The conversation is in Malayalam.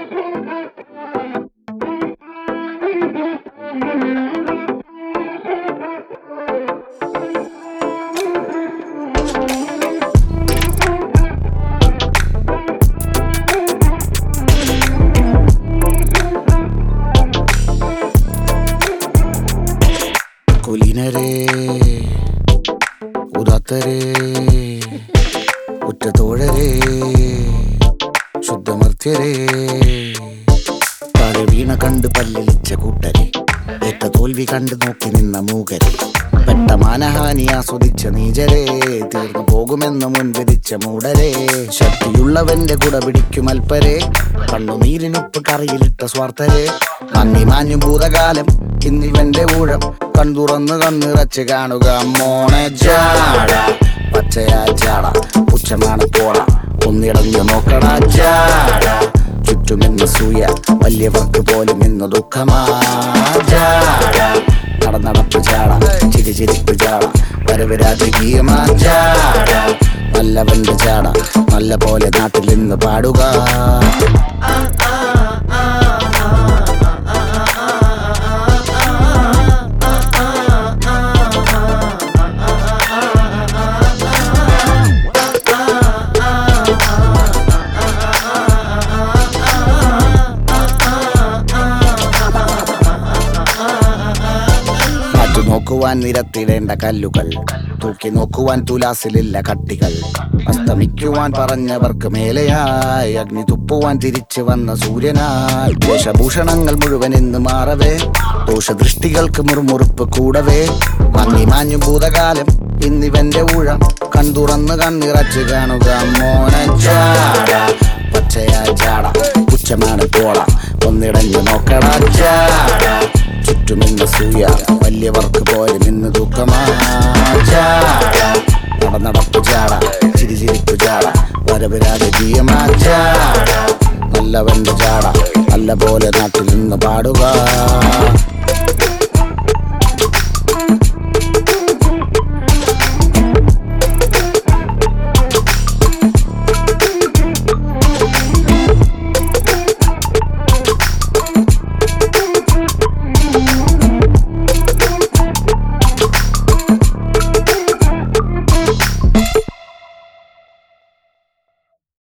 കുലീനരേ ഉദാത്തരേ ഉറ്റത്തോഴരേ ശുദ്ധമർത്യരേ താഴെ വീണ കണ്ട് പല്ലിളിച്ച കൂട്ടരെ ഏറ്റ തോൽവി കണ്ട് നോക്കി നിന്ന മൂകരെ പെട്ട മാനഹാനി ആസ്വദിച്ച നീചരെ തീർന്നു പോകുമെന്ന് മുൻവിധിച്ച മൂടരെ ശക്തിയുള്ളവന്റെ കുട പിടിക്കും അൽപ്പരെ കണ്ണുനീരിനൊപ്പ് കറിയിലിട്ട സ്വാർത്ഥരെ നന്ദി മാഞ്ഞു ഭൂതകാലം ഇന്നിവന്റെ ഊഴം കൺതുറന്ന് കണ്ണിറച്ച് കാണുക മോണെ ജാട പച്ചയാ ചാട പുച്ഛമാണ് പോട ഒന്നിടഞ്ഞു നോക്കണ ജാട ചുറ്റുമെന്ന് സൂയ വലിയവർക്ക് പോലും ഇന്ന് ദുഃഖമാ ജാട നടന്നടപ്പ് ചാട ചിരി ചിരിപ്പ് ചാട വരവ് രാജകീയമാ ചാട നല്ലവന്റെ ചാട നല്ല പോലെ നാട്ടിൽ നിന്ന് പാടുക മാറ്റു നോക്കുവാൻ നിരത്തിടേണ്ട കല്ലുകൾ തൂക്കി നോക്കുവാൻ തുലാസിലില്ല കട്ടികൾ അസ്തമിക്കുവാൻ പറഞ്ഞവർക്ക് മേലെയായി അഗ്നി തുപ്പുവാൻ തിരിച്ചു വന്ന സൂര്യനായി വേഷഭൂഷണങ്ങൾ മുഴുവൻ ഇന്ന് മാറവേ ദോഷദൃഷ്ടികൾക്ക് മുറുമുറുപ്പ് കൂടവേ മങ്ങി മാഞ്ഞു ഭൂതകാലം ഇന്നിവന്റെ ഊഴം കൺതുറന്ന് കണ്ണിറച്ച് കാണുക മോനച്ചാട പച്ചയാ ചാട പുച്ഛമാണ് പോള ഒന്നിടഞ്ഞു നോക്കട ചാട ചുറ്റുമിന്ന് സൂയ വലിയവർക്ക് പോലും ഇന്ന് ദുഃഖമാ ചാട നടന്നടപ്പ് ചാട ചിരി ചിരിപ്പ് ചാട വരവ് രാജകീയമാ ചാട നല്ലവന്റെ ചാട നല്ല പോലെ നാട്ടിൽ നിന്ന് പാടുക